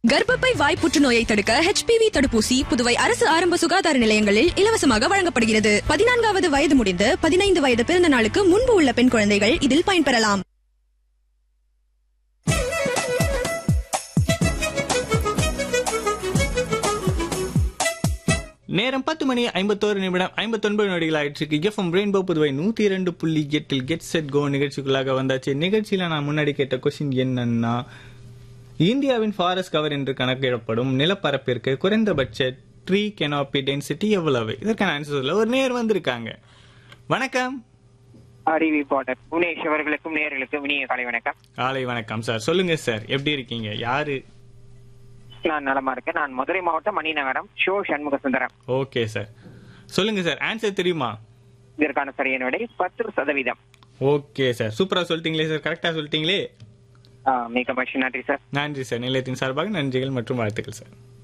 கர்ப்பப்பை வாய் புற்றுநோயை தடுக்க ஹெச்பிவி தடுப்பூசி புதுவை அரசு ஆரம்ப சுகாதார நிலையங்களில் இலவசமாக வழங்கப்படுகிறது பதினான்காவது வயது முடிந்து பதினைந்து வயது பிறந்த நாளுக்கு முன்பு உள்ள பெண் குழந்தைகள் இதில் பயன்பெறலாம் நேரம் பத்து மணி ஐம்பத்தோரு நிமிடம் ஐம்பத்தொன்பது நொடிகள் ஆயிடுச்சு எஃப்எம் ரெயின்போ புதுவை நூத்தி இரண்டு புள்ளி எட்டில் கெட் செட் கோ நிகழ்ச்சிக்குள்ளாக வந்தாச்சு நிகழ்ச்சியில நான் முன்னாடி கேட்ட கொஸ்டின் என்னன்னா இந்தியாவின் ஃபாரஸ்ட் கவர் என்று கணக்கிடப்படும் நிலப்பரப்பிற்கு குறைந்தபட்ச ட்ரீ கெனாப்பி டென்சிட்டி எவ்வளவு இதற்கான ஆன்சர் சொல்ல ஒரு நேர் வந்திருக்காங்க வணக்கம் அறிவிப்பாளர் புனேஷ் அவர்களுக்கும் நேயர்களுக்கும் இனிய காலை வணக்கம் காலை வணக்கம் சார் சொல்லுங்க சார் எப்படி இருக்கீங்க யாரு நான் நலமா இருக்கேன் நான் மதுரை மாவட்டம் மணிநகரம் ஷோ சண்முக சுந்தரம் ஓகே சார் சொல்லுங்க சார் ஆன்சர் தெரியுமா இதற்கான சரியான விடை பத்து சதவீதம் ஓகே சார் சூப்பரா சொல்லிட்டீங்களே சார் கரெக்டா சொல்லிட்டீங்களே ஆ, மிக மகிழ்ச்சி நன்றி சார் நன்றி சார் நிலையத்தின் சார்பாக நன்றிகள் மற்றும் வாழ்த்துக்கள் சார்